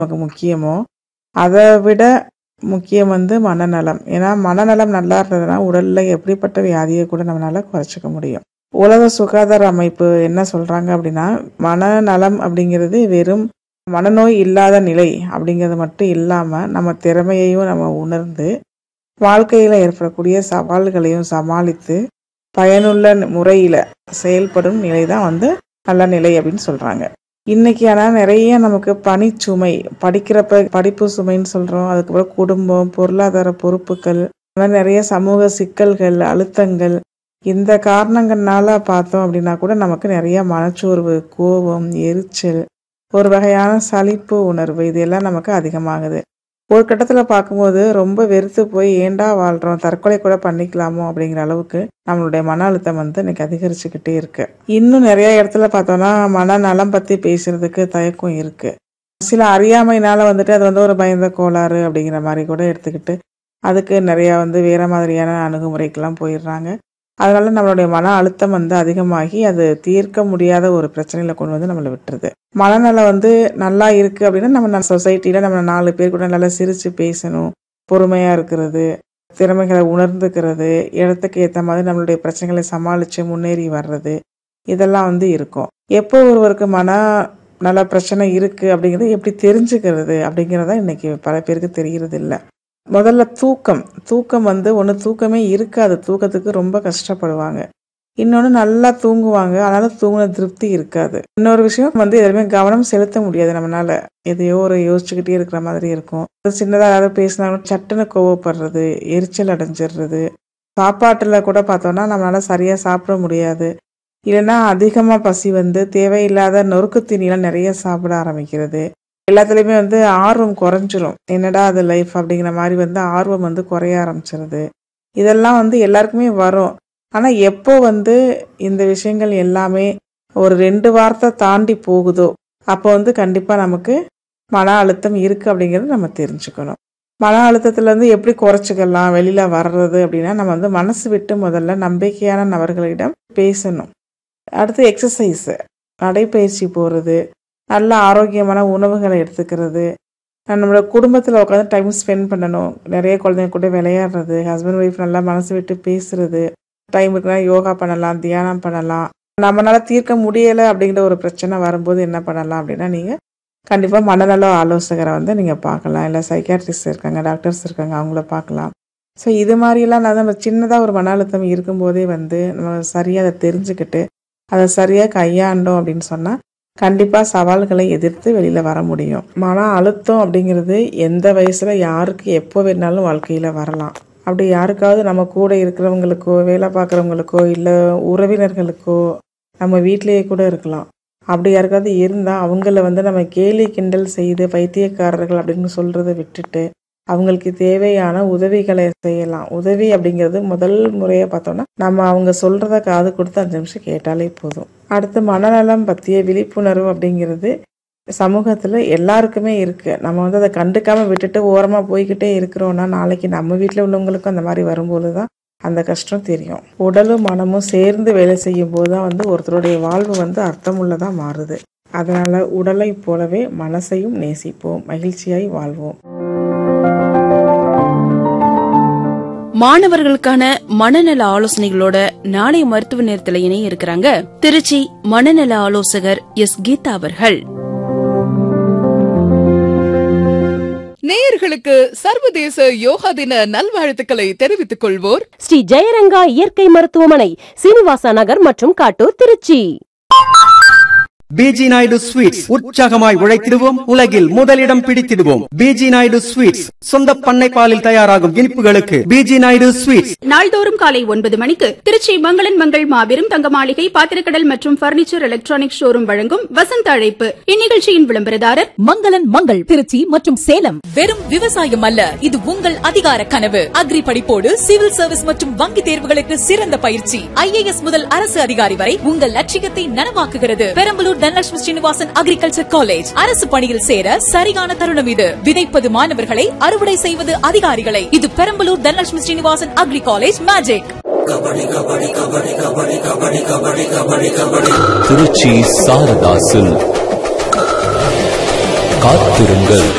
நமக்கு முக்கியமோ அதை விட முக்கியம் வந்து மனநலம் ஏன்னா மனநலம் நல்லா இருந்ததுன்னா உடல்ல எப்படிப்பட்ட வியாதியை கூட நம்மளால குறைச்சிக்க முடியும் உலக சுகாதார அமைப்பு என்ன சொல்றாங்க அப்படின்னா மனநலம் அப்படிங்கிறது வெறும் மனநோய் இல்லாத நிலை அப்படிங்கிறது மட்டும் இல்லாம நம்ம திறமையையும் நம்ம உணர்ந்து வாழ்க்கையில ஏற்படக்கூடிய சவால்களையும் சமாளித்து பயனுள்ள முறையில செயல்படும் நிலை தான் வந்து நல்ல நிலை அப்படின்னு சொல்றாங்க இன்னைக்கு ஆனால் நிறைய நமக்கு பணிச்சுமை படிக்கிறப்ப படிப்பு சுமைன்னு சொல்றோம் அதுக்கப்புறம் குடும்பம் பொருளாதார பொறுப்புகள் இந்த மாதிரி நிறைய சமூக சிக்கல்கள் அழுத்தங்கள் இந்த காரணங்கள்னால பார்த்தோம் அப்படின்னா கூட நமக்கு நிறைய மனச்சோர்வு கோபம் எரிச்சல் ஒரு வகையான சலிப்பு உணர்வு இதெல்லாம் நமக்கு அதிகமாகுது ஒரு கட்டத்தில் பார்க்கும்போது ரொம்ப வெறுத்து போய் ஏண்டா வாழ்றோம் தற்கொலை கூட பண்ணிக்கலாமோ அப்படிங்கிற அளவுக்கு நம்மளுடைய மன அழுத்தம் வந்து இன்னைக்கு அதிகரிச்சுக்கிட்டே இருக்கு இன்னும் நிறைய இடத்துல பார்த்தோம்னா மனநலம் பத்தி பேசுறதுக்கு தயக்கம் இருக்கு சில அறியாமையினால வந்துட்டு அது வந்து ஒரு பயந்த கோளாறு அப்படிங்கிற மாதிரி கூட எடுத்துக்கிட்டு அதுக்கு நிறைய வந்து வேற மாதிரியான அணுகுமுறைக்கெல்லாம் போயிடுறாங்க அதனால நம்மளுடைய மன அழுத்தம் வந்து அதிகமாகி அது தீர்க்க முடியாத ஒரு பிரச்சனையில கொண்டு வந்து நம்மளை விட்டுருது மனநலம் வந்து நல்லா இருக்கு அப்படின்னா நம்ம சொசைட்டில நம்ம நாலு பேர் கூட நல்லா சிரிச்சு பேசணும் பொறுமையா இருக்கிறது திறமைகளை உணர்ந்துக்கிறது இடத்துக்கு ஏற்ற மாதிரி நம்மளுடைய பிரச்சனைகளை சமாளிச்சு முன்னேறி வர்றது இதெல்லாம் வந்து இருக்கும் எப்போ ஒருவருக்கு மன நல பிரச்சனை இருக்கு அப்படிங்கிறது எப்படி தெரிஞ்சுக்கிறது அப்படிங்கிறத இன்னைக்கு பல பேருக்கு தெரியறது இல்லை முதல்ல தூக்கம் தூக்கம் வந்து ஒன்று தூக்கமே இருக்காது தூக்கத்துக்கு ரொம்ப கஷ்டப்படுவாங்க இன்னொன்று நல்லா தூங்குவாங்க அதனால தூங்கின திருப்தி இருக்காது இன்னொரு விஷயம் வந்து எதுவுமே கவனம் செலுத்த முடியாது நம்மளால எதையோ ஒரு யோசிச்சுக்கிட்டே இருக்கிற மாதிரி இருக்கும் சின்னதாக யாராவது பேசினாலும் சட்டுன்னு கோவப்படுறது எரிச்சல் அடைஞ்சிடுறது சாப்பாட்டில் கூட பார்த்தோம்னா நம்மளால சரியாக சாப்பிட முடியாது இல்லைன்னா அதிகமாக பசி வந்து தேவையில்லாத நொறுக்கு தீனிலாம் நிறைய சாப்பிட ஆரம்பிக்கிறது எல்லாத்துலேயுமே வந்து ஆர்வம் குறைஞ்சிரும் என்னடா அது லைஃப் அப்படிங்கிற மாதிரி வந்து ஆர்வம் வந்து குறைய ஆரம்பிச்சிருது இதெல்லாம் வந்து எல்லாருக்குமே வரும் ஆனால் எப்போ வந்து இந்த விஷயங்கள் எல்லாமே ஒரு ரெண்டு வார்த்தை தாண்டி போகுதோ அப்போ வந்து கண்டிப்பாக நமக்கு மன அழுத்தம் இருக்கு அப்படிங்கிறது நம்ம தெரிஞ்சுக்கணும் மன அழுத்தத்துலேருந்து எப்படி குறைச்சிக்கலாம் வெளியில் வர்றது அப்படின்னா நம்ம வந்து மனசு விட்டு முதல்ல நம்பிக்கையான நபர்களிடம் பேசணும் அடுத்து எக்ஸசைஸு நடைப்பயிற்சி போகிறது நல்ல ஆரோக்கியமான உணவுகளை எடுத்துக்கிறது நம்மளோட குடும்பத்தில் உட்காந்து டைம் ஸ்பெண்ட் பண்ணணும் நிறைய குழந்தைங்க கூட விளையாடுறது ஹஸ்பண்ட் ஒய்ஃப் நல்லா மனசு விட்டு பேசுறது டைம் இருக்குன்னா யோகா பண்ணலாம் தியானம் பண்ணலாம் நம்மளால தீர்க்க முடியலை அப்படிங்கிற ஒரு பிரச்சனை வரும்போது என்ன பண்ணலாம் அப்படின்னா நீங்கள் கண்டிப்பாக மனநல ஆலோசகரை வந்து நீங்கள் பார்க்கலாம் இல்லை சைக்காட்ரிஸ்ட் இருக்காங்க டாக்டர்ஸ் இருக்காங்க அவங்கள பார்க்கலாம் ஸோ இது மாதிரிலாம் நான் நம்ம சின்னதாக ஒரு மன அழுத்தம் இருக்கும்போதே வந்து நம்ம சரியாக அதை தெரிஞ்சுக்கிட்டு அதை சரியாக கையாண்டோம் அப்படின்னு சொன்னால் கண்டிப்பாக சவால்களை எதிர்த்து வெளியில் வர முடியும் மன அழுத்தம் அப்படிங்கிறது எந்த வயசில் யாருக்கு எப்போ வேணாலும் வாழ்க்கையில் வரலாம் அப்படி யாருக்காவது நம்ம கூட இருக்கிறவங்களுக்கோ வேலை பார்க்குறவங்களுக்கோ இல்லை உறவினர்களுக்கோ நம்ம வீட்டிலேயே கூட இருக்கலாம் அப்படி யாருக்காவது இருந்தால் அவங்கள வந்து நம்ம கேலி கிண்டல் செய்து பைத்தியக்காரர்கள் அப்படின்னு சொல்கிறத விட்டுட்டு அவங்களுக்கு தேவையான உதவிகளை செய்யலாம் உதவி அப்படிங்கிறது முதல் முறையை பார்த்தோம்னா நம்ம அவங்க சொல்கிறத காது கொடுத்து அஞ்சு நிமிஷம் கேட்டாலே போதும் அடுத்து மனநலம் பற்றிய விழிப்புணர்வு அப்படிங்கிறது சமூகத்தில் எல்லாருக்குமே இருக்குது நம்ம வந்து அதை கண்டுக்காமல் விட்டுட்டு ஓரமாக போய்கிட்டே இருக்கிறோன்னா நாளைக்கு நம்ம வீட்டில் உள்ளவங்களுக்கும் அந்த மாதிரி வரும்போது தான் அந்த கஷ்டம் தெரியும் உடலும் மனமும் சேர்ந்து வேலை செய்யும் போது தான் வந்து ஒருத்தருடைய வாழ்வு வந்து அர்த்தமுள்ளதாக மாறுது அதனால் உடலை போலவே மனசையும் நேசிப்போம் மகிழ்ச்சியாய் வாழ்வோம் மாணவர்களுக்கான மனநல ஆலோசனைகளோட நாளைய மருத்துவ நேரத்துல இணைய இருக்கிறாங்க திருச்சி மனநல ஆலோசகர் எஸ் கீதா அவர்கள் நேயர்களுக்கு சர்வதேச யோகா தின நல்வாழ்த்துக்களை தெரிவித்துக் கொள்வோர் ஸ்ரீ ஜெயரங்கா இயற்கை மருத்துவமனை சீனிவாசா நகர் மற்றும் காட்டூர் திருச்சி பிஜி நாயுடு ஸ்வீட்ஸ் உற்சாகமாய் உழைத்திடுவோம் உலகில் முதலிடம் பிடித்திடுவோம் பிஜி நாயுடு ஸ்வீட்ஸ் சொந்த பண்ணை பாலில் தயாராகும் இனிப்புகளுக்கு பிஜி நாயுடு ஸ்வீட்ஸ் நாள்தோறும் காலை ஒன்பது மணிக்கு திருச்சி மங்களன் மங்கள் மாபெரும் தங்க மாளிகை பாத்திரக்கடல் மற்றும் பர்னிச்சர் எலக்ட்ரானிக் ஷோரூம் வழங்கும் வசந்த அழைப்பு இந்நிகழ்ச்சியின் விளம்பரதாரர் மங்களன் மங்கள் திருச்சி மற்றும் சேலம் வெறும் விவசாயம் அல்ல இது உங்கள் அதிகார கனவு அக்ரி படிப்போடு சிவில் சர்வீஸ் மற்றும் வங்கி தேர்வுகளுக்கு சிறந்த பயிற்சி ஐஏஎஸ் முதல் அரசு அதிகாரி வரை உங்கள் லட்சியத்தை நனவாக்குகிறது பெரம்பலூர் தனலட்சுமி ஸ்ரீனிவாசன் அக்ரிகல்ச்சர் காலேஜ் அரசு பணியில் சேர சரியான தருணம் இது விதைப்பது மாணவர்களை அறுவடை செய்வது அதிகாரிகளை இது Perambalur Dhanalakshmi Srinivasan agri college magic Tiruchi Sarada silk காத்திருங்கள்